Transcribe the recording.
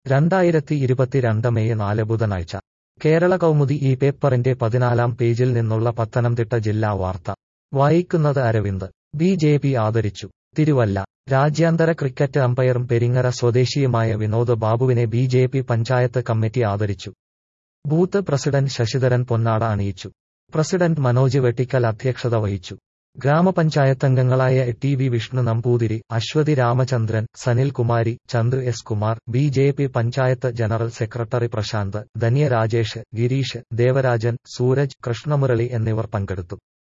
രണ്ടായിരത്തി ഇരുപത്തിരണ്ട് മെയ് നാല് ബുധനാഴ്ച കേരള കൗമുദി ഈ പേപ്പറിന്റെ പതിനാലാം പേജിൽ നിന്നുള്ള പത്തനംതിട്ട ജില്ലാ വാർത്ത വായിക്കുന്നത് അരവിന്ദ് ബി ജെ പി ആദരിച്ചു തിരുവല്ല രാജ്യാന്തര ക്രിക്കറ്റ് അമ്പയറും പെരിങ്ങര സ്വദേശിയുമായ വിനോദ് ബാബുവിനെ B J P panchayat committee ആദരിച്ചു ബൂത്ത് പ്രസിഡന്റ് ശശിധരൻ പൊന്നാട അണിയിച്ചു പ്രസിഡന്റ് മനോജ് വെട്ടിക്കൽ അധ്യക്ഷത വഹിച്ചു ഗ്രാമപഞ്ചായത്തംഗങ്ങളായ T V Vishnu Namboothiri Aswathi Ramachandran Sanil Kumari Chandra S Kumar B J P panchayat general secretary Prashanth Dhanya Rajesh Gireesh Devarajan Sooraj Krishnamurali എന്നിവർ പങ്കെടുത്തു